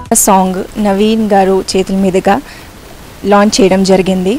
song Naveen గారు చేతుల మీదుగా లాంచ్ చేయడం జరిగింది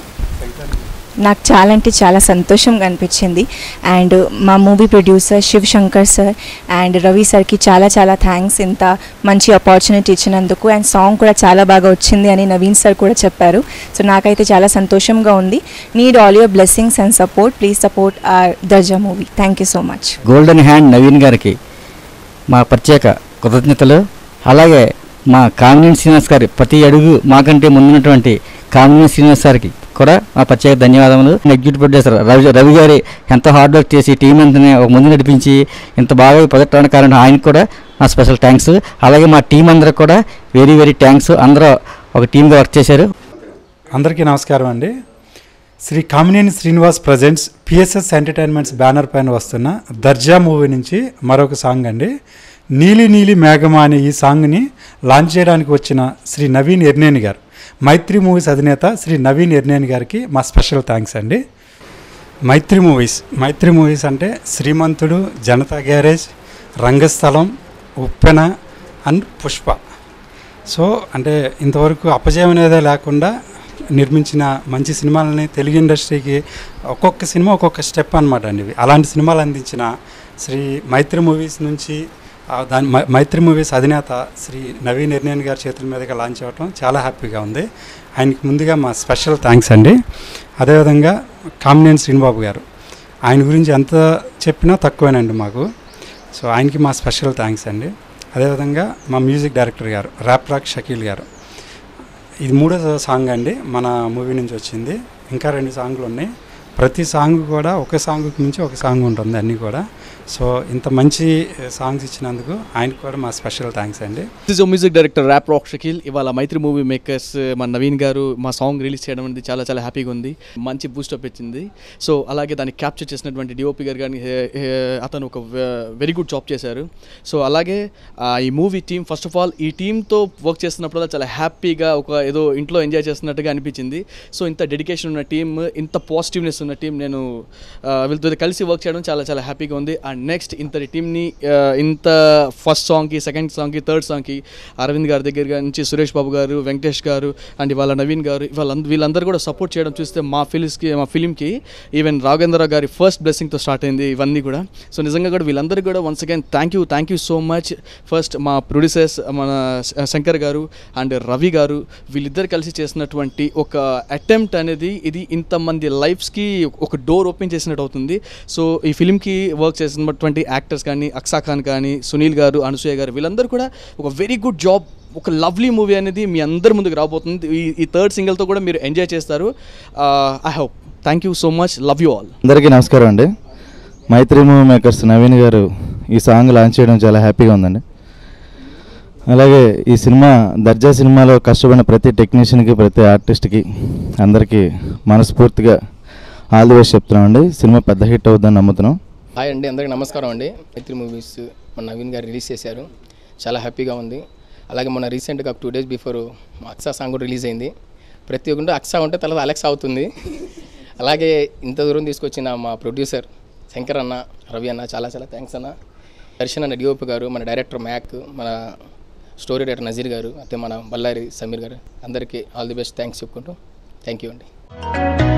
నాకు చాలా అంటే చాలా సంతోషంగా అనిపించింది అండ్ మా movie producer Shiv Shankar sir and Ravi సార్కి చాలా చాలా థ్యాంక్స్ ఇంత మంచి ఆపర్చునిటీ ఇచ్చినందుకు అండ్ సాంగ్ కూడా చాలా బాగా వచ్చింది అని నవీన్ సార్ కూడా చెప్పారు సో నాకైతే చాలా సంతోషంగా ఉంది need all your blessings and support please support our Darja movie thank you so much golden hand Naveen గారికి మా ప్రత్యేక కృతజ్ఞతలు అలాగే మా కామినేని శ్రీనివాస్ గారి ప్రతి అడుగు మాకంటే ముందున్నటువంటి కామినేని శ్రీనివాస్ గారికి కూడా మా ప్రత్యేక ధన్యవాదములు ఎగ్జిక్యూటివ్ ప్రొడ్యూసర్ రవి రవి గారి ఎంతో హార్డ్ వర్క్ చేసి టీం అంతా ఒక ముందు నడిపించి ఇంత బాగా ప్రొజెక్ట్ కారణం ఆయనకు కూడా మా స్పెషల్ థ్యాంక్స్ అలాగే మా టీం అందరికి కూడా వెరీ వెరీ థ్యాంక్స్ అందరూ ఒక టీంగా వర్క్ చేశారు అందరికీ నమస్కారం అండి Shri Kamineni Srinivas presents PSS entertainments banner పైన వస్తున్న దర్జా మూవీ నుంచి మరొక సాంగ్ అండి నీలి నీలి మేఘమా అనే ఈ సాంగ్ని లాంచ్ చేయడానికి వచ్చిన శ్రీ నవీన్ ఎర్నేని గారు మైత్రి మూవీస్ అధినేత శ్రీ నవీన్ ఎర్నేని గారికి మా స్పెషల్ థ్యాంక్స్ అండి మైత్రి మూవీస్ మైత్రి మూవీస్ అంటే Srimanthudu Janatha garage Rangasthalam Uppena and Pushpa so అంటే ఇంతవరకు అపజయం అనేదే లేకుండా నిర్మించిన మంచి సినిమాలని తెలుగు ఇండస్ట్రీకి ఒక్కొక్క సినిమా ఒక్కొక్క స్టెప్ అనమాట అండి ఇవి అలాంటి సినిమాలు అందించిన శ్రీ మైత్రి మూవీస్ నుంచి ఆ దాని మై- మైత్రి మూవీస్ అధినేత శ్రీ నవీన్ నిర్ణయన్ గారి చేతుల మీదుగా లాంచ్ అవ్వటం చాలా హ్యాపీగా ఉంది ఆయనకి ముందుగా మా స్పెషల్ థ్యాంక్స్ అండి అదేవిధంగా కామినేని శ్రీనిబాబు గారు ఆయన గురించి ఎంత చెప్పినా తక్కువేనండి మాకు సో ఆయనకి మా స్పెషల్ థ్యాంక్స్ అండి అదేవిధంగా మా మ్యూజిక్ డైరెక్టర్ గారు ర్యాప్ రాక్ షకీల్ గారు ఇది మూడో సాంగ్ అండి మన మూవీ నుంచి వచ్చింది ఇంకా రెండు సాంగ్లు ఉన్నాయి ప్రతి సాంగ్ కూడా ఒక సాంగ్కి మించి ఒక సాంగ్ ఉంటుంది అన్నీ కూడా సో ఇంత మంచి సాంగ్స్ ఇచ్చినందుకు ఆయనకు కూడా మా స్పెషల్ థ్యాంక్స్ అండి this is music director rap rock Shakeel ఇవాళ మైత్రి మూవీ మేకర్స్ మన నవీన్ గారు మా సాంగ్ రిలీజ్ చేయడం అనేది చాలా చాలా హ్యాపీగా ఉంది మంచి బూస్టప్ ఇచ్చింది సో అలాగే దాన్ని క్యాప్చర్ చేసినటువంటి డిఓపి గారు కానీ హే- హే- అతను ఒక వెరీ గుడ్ జాబ్ చేశారు సో అలాగే ఆ, ఈ movie team first of all ఈ టీంతో వర్క్ చేస్తున్నప్పుడు చాలా హ్యాపీగా ఒక ఏదో ఇంట్లో ఎంజాయ్ చేస్తున్నట్టుగా అనిపించింది సో ఇంత డెడికేషన్ ఉన్న టీమ్ ఇంత పాజిటివ్నెస్ ఉన్న టీం నేను ఆ, వీళ్ళతో కలిసి వర్క్ చేయడం చాలా చాలా హ్యాపీగా ఉంది అండ్ నెక్స్ట్ ఇంతటి టీంని ఇంత ఫస్ట్ సాంగ్కి సెకండ్ సాంగ్కి థర్డ్ సాంగ్కి అరవింద్ గారి దగ్గర నుంచి సురేష్ బాబు గారు వెంకటేష్ గారు అండ్ ఇవాళ నవీన్ గారు ఇవాళ వీళ్ళందరూ కూడా సపోర్ట్ చేయడం చూస్తే మా ఫిలిమ్స్కి మా ఫిలింకి ఈవెన్ రాఘవేంద్ర గారి ఫస్ట్ బ్లెస్సింగ్తో స్టార్ట్ అయింది ఇవన్నీ కూడా సో నిజంగా కూడా వీళ్ళందరూ కూడా once again thank you thank you so much first మా ప్రొడ్యూసర్స్ మన శ- శంకర్ గారు అండ్ రవి గారు వీళ్ళిద్దరు కలిసి చేసినటువంటి ఒక అటెంప్ట్ అనేది ఇది ఇంతమంది లైఫ్స్కి ఒక డోర్ ఓపెన్ చేసినట్టు అవుతుంది సో ఈ ఫిలింకి వర్క్ చేసినటువంటి యాక్టర్స్ కానీ అక్సా ఖాన్ కానీ సునీల్ గారు అనసూయ గారు వీళ్ళందరూ కూడా ఒక వెరీ గుడ్ జాబ్ ఒక లవ్లీ మూవీ అనేది మీ అందరి ముందుకు రాబోతుంది ఈ ఈ థర్డ్ సింగిల్తో కూడా మీరు ఎంజాయ్ చేస్తారు I hope thank you so much love you all అందరికీ నమస్కారం అండి మైత్రి మూవీ మేకర్స్ నవీన్ గారు ఈ సాంగ్ లాంచ్ చేయడం చాలా హ్యాపీగా ఉందండి అలాగే ఈ సినిమా దర్జా సినిమాలో కష్టపడిన ప్రతి టెక్నీషియన్కి ప్రతి ఆర్టిస్ట్కి అందరికీ మనస్ఫూర్తిగా ఆల్ ది బెస్ట్ చెప్తున్నామండి సినిమా పెద్ద హిట్ అవుతుందని నమ్ముతున్నాం హాయ్ అండి అందరికీ నమస్కారం అండి మైత్రి మూవీస్ మన నవీన్ గారు రిలీజ్ చేశారు చాలా హ్యాపీగా ఉంది అలాగే మొన్న రీసెంట్గా టూ డేస్ బిఫోర్ మా అక్సా సాంగ్ కూడా రిలీజ్ అయింది ప్రతి ఒక్కరు అక్సా ఉంటే తర్వాత అలెక్సా అవుతుంది అలాగే ఇంత దూరం తీసుకొచ్చిన మా ప్రొడ్యూసర్ శంకర్ అన్న రవి అన్న చాలా చాలా థ్యాంక్స్ అన్న దర్శన్ అన్న డిఓపి గారు మన డైరెక్టర్ మ్యాక్ మన స్టోరీ రైటర్ నజీర్ గారు అయితే మన బల్లారి సమీర్ గారు అందరికీ ఆల్ ది బెస్ట్ థ్యాంక్స్ చెప్పుకుంటూ థ్యాంక్ యూ అండి